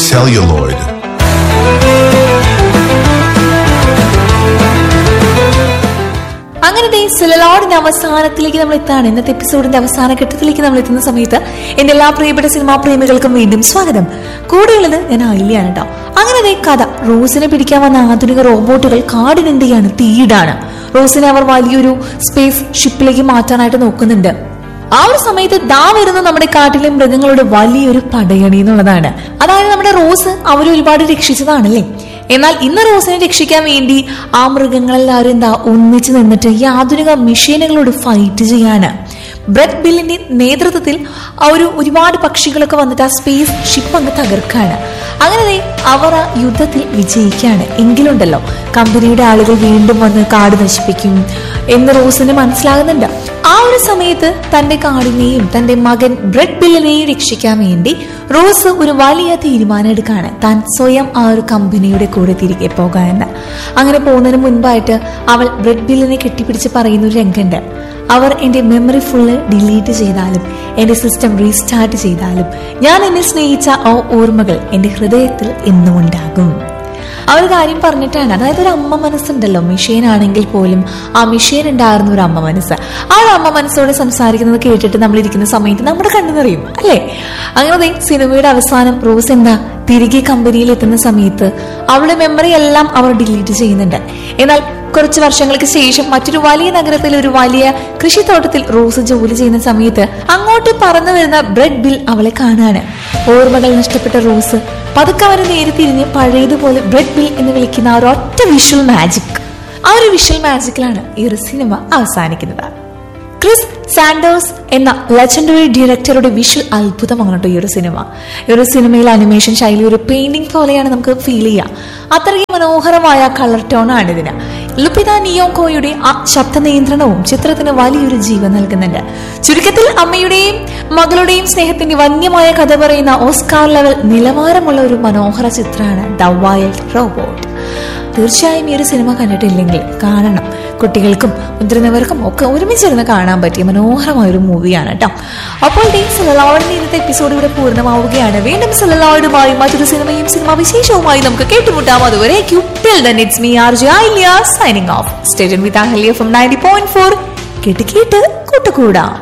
celluloid. അങ്ങനെ ദേ സിലലോഡിന്റെ അവസാനത്തിലേക്ക് നമ്മൾ എത്താണ് ഇന്നത്തെ എപ്പിസോഡിന്റെ അവസാന ഘട്ടത്തിലേക്ക് നമ്മൾ എത്തുന്ന സമയത്ത് എന്റെ എല്ലാ പ്രിയപ്പെട്ട സിനിമാ പ്രേമികൾക്കും വീണ്ടും സ്വാഗതം കൂടെയുള്ളത് ഞാൻ ആയില്യാണ് കേട്ടോ അങ്ങനെ ദേ കഥ റോസിനെ പിടിക്കാൻ വന്ന ആധുനിക റോബോട്ടുകൾ കാടിനെന്തിയാണ് തീയിടാണ് റോസിനെ അവർ വലിയൊരു സ്പേസ് ഷിപ്പിലേക്ക് മാറ്റാനായിട്ട് നോക്കുന്നുണ്ട് ആ ഒരു സമയത്ത് ദാ വരുന്ന നമ്മുടെ കാട്ടിലെ മൃഗങ്ങളുടെ വലിയൊരു പടയണി എന്നുള്ളതാണ് അതായത് നമ്മുടെ റോസ് അവർ ഒരുപാട് രക്ഷിച്ചതാണല്ലേ എന്നാൽ ഇന്ന് റോസിനെ രക്ഷിക്കാൻ വേണ്ടി ആ മൃഗങ്ങളെല്ലാവരും എന്താ ഒന്നിച്ചു നിന്നിട്ട് ഈ ആധുനിക മെഷീനുകളോട് ഫൈറ്റ് ചെയ്യാന് ബ്രെഡ് ബില്ലിന്റെ നേതൃത്വത്തിൽ ആ ഒരു ഒരുപാട് പക്ഷികളൊക്കെ വന്നിട്ട് ആ സ്പേസ് ഷിപ്പ് അങ്ങ് തകർക്കാണ് അങ്ങനെ ദേ അവർ ആ യുദ്ധത്തിൽ വിജയിക്കാണ് എങ്കിലുണ്ടല്ലോ കമ്പനിയുടെ ആളുകൾ വീണ്ടും വന്ന് കാട് നശിപ്പിക്കും എന്ന് റോസിന് മനസ്സിലാകുന്നുണ്ട് ആ ഒരു സമയത്ത് തന്റെ കാടിനെയും തന്റെ മകൻ ബ്രെഡ് ബില്ലിനെയും രക്ഷിക്കാൻ വേണ്ടി റോസ് ഒരു വലിയ തീരുമാനം എടുക്കാണ് താൻ സ്വയം ആ ഒരു കമ്പനിയുടെ കൂടെ തിരികെ പോകാമെന്ന് അങ്ങനെ പോകുന്നതിന് മുൻപായിട്ട് അവൾ ബ്രെഡ് ബില്ലിനെ കെട്ടിപ്പിടിച്ച് പറയുന്ന ഒരു രംഗമുണ്ട് അവർ എന്റെ മെമ്മറി ഫുള്ള് ഡിലീറ്റ് ചെയ്താലും എന്റെ സിസ്റ്റം റീസ്റ്റാർട്ട് ചെയ്താലും ഞാൻ എന്നെ സ്നേഹിച്ച ആ ഓർമ്മകൾ എന്റെ ഹൃദയത്തിൽ എന്നും ഉണ്ടാകും ആ ഒരു കാര്യം പറഞ്ഞിട്ടാണ് അതായത് ഒരു അമ്മ മനസ്സുണ്ടല്ലോ മിഷീൻ ആണെങ്കിൽ പോലും ആ മിഷീൻ ഉണ്ടായിരുന്ന ഒരു അമ്മ മനസ്സ് ആ ഒരു അമ്മ മനസ്സോടെ സംസാരിക്കുന്നത് കേട്ടിട്ട് നമ്മൾ ഇരിക്കുന്ന സമയത്ത് നമ്മുടെ കണ്ണു നിറയും അല്ലേ അങ്ങനെ ദേ സിനിമയുടെ അവസാനം റോസ് എന്താ തിരികെ കമ്പനിയിൽ എത്തുന്ന സമയത്ത് അവളുടെ മെമ്മറി എല്ലാം അവർ ഡിലീറ്റ് ചെയ്യുന്നുണ്ട് എന്നാൽ കുറച്ച് വർഷങ്ങൾക്ക് ശേഷം മറ്റൊരു വലിയ നഗരത്തിൽ ഒരു വലിയ കൃഷിത്തോട്ടത്തിൽ റോസ് ജോലി ചെയ്യുന്ന സമയത്ത് അങ്ങോട്ട് പറന്നു വരുന്ന ബ്രെഡ് ബിൽ അവളെ കാണാണ് ഓർമ്മകൾ നഷ്ടപ്പെട്ട റോസ് പതുക്കെ അവരെ നേരെ തിരിഞ്ഞ് പഴയതുപോലെ ബ്രെഡ് ബിൽ എന്ന് വിളിക്കുന്ന ആ ഒരു ഒറ്റ വിഷ്വൽ മാജിക് ആ ഒരു വിഷ്വൽ മാജിക്കിലാണ് ഈ ഒരു സിനിമ അവസാനിക്കുന്നത് ക്രിസ് സാൻഡേഴ്സ് എന്ന ലെജൻഡറി ഡയറക്ടറുടെ വിഷ്വൽ അത്ഭുതമാണ് കേട്ടോ ഈ ഒരു സിനിമ ഈ ഒരു സിനിമയിലെ അനിമേഷൻ ശൈലി ഒരു പെയിന്റിംഗ് പോലെയാണ് നമുക്ക് ഫീൽ ചെയ്യുക അത്രയും മനോഹരമായ കളർ ടോൺ ആണ് ഇതിന് ലുപിത നിയോങ്കോയുടെ ആ ശബ്ദ നിയന്ത്രണവും ചിത്രത്തിന് വലിയൊരു ജീവൻ നൽകുന്നുണ്ട് ചുരുക്കത്തിൽ അമ്മയുടെയും മകളുടെയും സ്നേഹത്തിന്റെ വന്യമായ കഥ പറയുന്ന ഓസ്കാർ ലെവൽ നിലവാരമുള്ള ഒരു മനോഹര ചിത്രമാണ് ദ വൈൽഡ് റോബോട്ട് തീർച്ചയായും ഈ ഒരു സിനിമ കണ്ടിട്ടില്ലെങ്കിൽ കാണണം കുട്ടികൾക്കും മുതിർന്നവർക്കും ഒക്കെ ഒരുമിച്ചിരുന്ന് കാണാൻ പറ്റിയ മനോഹരമായ ഒരു മൂവിയാണ് കേട്ടോ അപ്പോൾ ഈ സെലലോയിഡിന്റെ ഇന്നത്തെ എപ്പിസോഡ് ഇവിടെ പൂർണ്ണമാവുകയാണ് വീണ്ടും സെലലോയിഡുമായി മറ്റൊരു സിനിമയും സിനിമാ വിശേഷവുമായി നമുക്ക് കേട്ടുമുട്ടാം അതുവരെ ഇറ്റ്സ് മീ ആർ ജെ ഐലിയ സൈനിങ് ഓഫ് സ്റ്റേജൻ with Ahalya from ninety point four കേട്ട് കേട്ട് കൂട്ടുകൂടാം